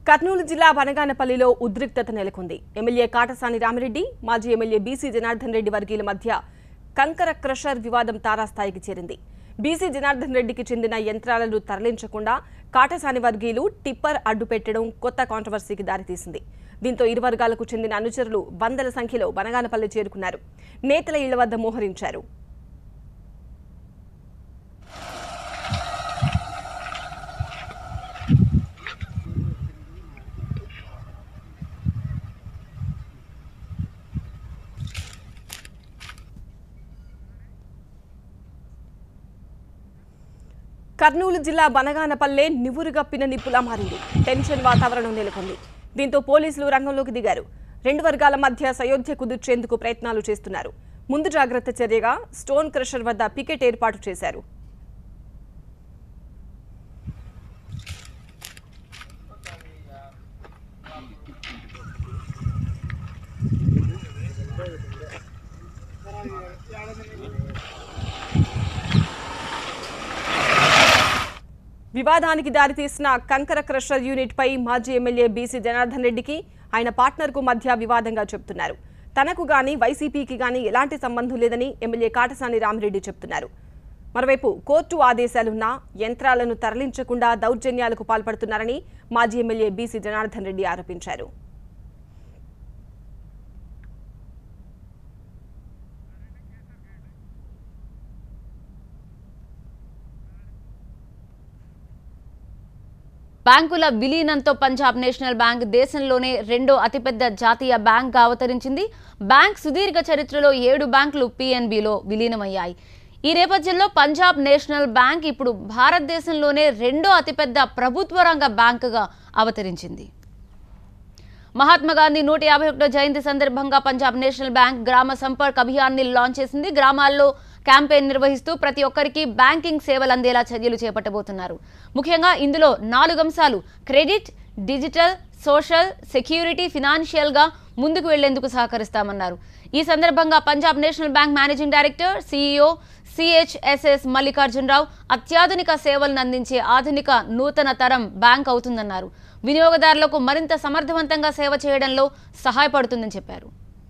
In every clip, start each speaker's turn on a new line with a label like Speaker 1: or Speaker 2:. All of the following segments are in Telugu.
Speaker 1: కర్నూలు జిల్లా బనగానపల్లిలో ఉద్రిక్తత నెలకొంది ఎమ్మెల్యే కాటసాని రామిరెడ్డి మాజీ ఎమ్మెల్యే బీసీ జనార్దన్ రెడ్డి వర్గీయుల మధ్య కంకర క్రషర్ వివాదం తారాస్థాయికి చేరింది బీసీ జనార్దన్ రెడ్డికి చెందిన యంత్రాలను తరలించకుండా కాటసాని వర్గీయులు టిప్పర్ అడ్డుపెట్టడం కొత్త కాంట్రవర్సీకి దారితీసింది దీంతో ఇరు వర్గాలకు చెందిన అనుచరులు వందల సంఖ్యలో బనగానపల్లి చేరుకున్నారు నేతల ఇళ్ల వద్ద మోహరించారు కర్నూలు జిల్లా బనగానపల్లె నివురుగప్పిన నిప్పులా మారింది టెన్షన్ వాతావరణం నెలకొంది దీంతో పోలీసులు రంగంలోకి దిగారు రెండు వర్గాల మధ్య సయోధ్య కుదిర్చేందుకు ప్రయత్నాలు చేస్తున్నారు ముందు జాగ్రత్త చర్యగా స్టోన్ క్రషర్ వద్ద పికెట్ ఏర్పాటు చేశారు వివాదానికి దారితీసిన కంకర క్రషర్ యూనిట్ పై మాజీ ఎమ్మెల్యే బీసీ జనార్దన్ రెడ్డికి ఆయన పార్ట్నర్కు మధ్య వివాదంగా చెబుతున్నారు తనకు గాని వైసీపీకి గాని ఎలాంటి సంబంధం లేదని ఎమ్మెల్యే కాటసాని రామిరెడ్డి చెబుతున్నారు మరోవైపు కోర్టు ఆదేశాలున్నా యంత్రాలను తరలించకుండా దౌర్జన్యాలకు పాల్పడుతున్నారని మాజీ ఎమ్మెల్యే బీసీ జనార్దన్ రెడ్డి ఆరోపించారు
Speaker 2: బ్యాంకుల విలీనంతో పంజాబ్ నేషనల్ బ్యాంక్ దేశంలోనే రెండో అతిపెద్ద జాతీయ బ్యాంక్గా అవతరించింది బ్యాంక్ సుదీర్ఘ చరిత్రలో ఏడు బ్యాంకులు పిఎన్బిలో విలీనమయ్యాయి ఈ నేపథ్యంలో పంజాబ్ నేషనల్ బ్యాంక్ ఇప్పుడు భారతదేశంలోనే రెండో అతిపెద్ద ప్రభుత్వ రంగ బ్యాంకుగా అవతరించింది మహాత్మా గాంధీ నూట యాభై ఒకటో జయంతి సందర్భంగా పంజాబ్ నేషనల్ బ్యాంక్ గ్రామ సంపర్క్ అభియాన్ని లాంచ్ చేసింది గ్రామాల్లో క్యాంపెయిన్ నిర్వహిస్తూ ప్రతి ఒక్కరికి బ్యాంకింగ్ సేవలు అందేలా చర్యలు చేపట్టబోతున్నారు ముఖ్యంగా ఇందులో నాలుగు అంశాలు క్రెడిట్ డిజిటల్ సోషల్ సెక్యూరిటీ ఫినాన్షియల్గా ముందుకు వెళ్లేందుకు సహకరిస్తామన్నారు ఈ సందర్భంగా Punjab national bank managing director CEO CHSS Mallikarjunarao అత్యాధునిక సేవలను అందించే ఆధునిక నూతన తరం బ్యాంక్ అవుతుందన్నారు వినియోగదారులకు మరింత సమర్థవంతంగా సేవ చేయడంలో సహాయపడుతుందని చెప్పారు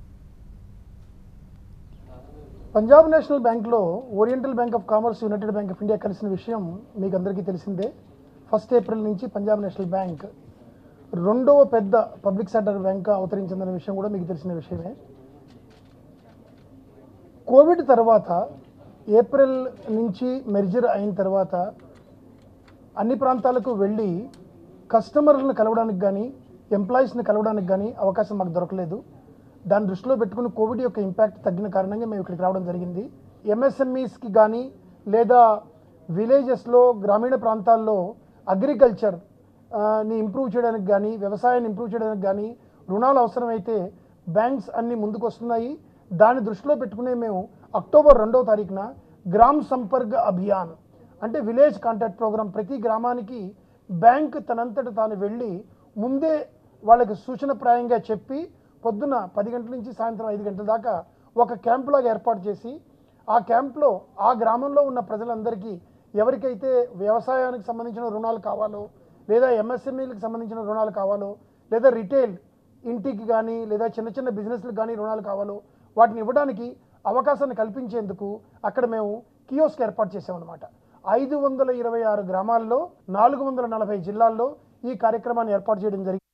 Speaker 3: పంజాబ్ నేషనల్ బ్యాంక్లో Oriental bank of commerce United bank of India కలిసిన విషయం మీకు అందరికీ తెలిసిందే ఫస్ట్ ఏప్రిల్ నుంచి పంజాబ్ నేషనల్ బ్యాంక్ రెండవ పెద్ద పబ్లిక్ సెక్టర్ బ్యాంక్ అవతరించిందనే విషయం కూడా మీకు తెలిసిన విషయమే కోవిడ్ తర్వాత ఏప్రిల్ నుంచి మెర్జర్ అయిన తర్వాత అన్ని ప్రాంతాలకు వెళ్ళి కస్టమర్లను కలవడానికి కానీ ఎంప్లాయీస్ని కలవడానికి కానీ అవకాశం మాకు దొరకలేదు దాన్ని దృష్టిలో పెట్టుకుని కోవిడ్ యొక్క ఇంపాక్ట్ తగ్గిన కారణంగా మేము ఇక్కడికి రావడం జరిగింది ఎంఎస్ఎంఈస్కి కానీ లేదా విలేజెస్లో గ్రామీణ ప్రాంతాల్లో అగ్రికల్చర్ ఆ, ని ఇంప్రూవ్ చేయడానికి కానీ వ్యవసాయాన్ని ఇంప్రూవ్ చేయడానికి కానీ రుణాలు అవసరమైతే బ్యాంక్స్ అన్ని ముందుకు వస్తున్నాయి దాన్ని దృష్టిలో పెట్టుకునే మేము అక్టోబర్ రెండవ తారీఖున గ్రామ్ సంపర్క్ అభియాన్ అంటే విలేజ్ కాంటాక్ట్ ప్రోగ్రామ్ ప్రతి గ్రామానికి బ్యాంక్ తనంతట తాను వెళ్ళి ముందే వాళ్ళకి సూచనప్రాయంగా చెప్పి పొద్దున పది గంటల నుంచి సాయంత్రం ఐదు గంటల దాకా ఒక క్యాంప్ లాగా ఏర్పాటు చేసి ఆ క్యాంప్లో ఆ గ్రామంలో ఉన్న ప్రజలందరికీ ఎవరికైతే వ్యవసాయానికి సంబంధించిన రుణాలు కావాలో లేదా ఎంఎస్ఎంఈలకు సంబంధించిన రుణాలు కావాలో లేదా రిటైల్ ఇంటికి కానీ లేదా చిన్న చిన్న బిజినెస్లకు కానీ రుణాలు కావాలో వాటిని ఇవ్వడానికి అవకాశాన్ని కల్పించేందుకు అక్కడ మేము కియోస్క్ ఏర్పాటు చేసామన్నమాట ఐదు వందల ఇరవై ఆరు గ్రామాల్లో నాలుగు వందల నలభై జిల్లాల్లో ఈ కార్యక్రమాన్ని ఏర్పాటు చేయడం జరిగింది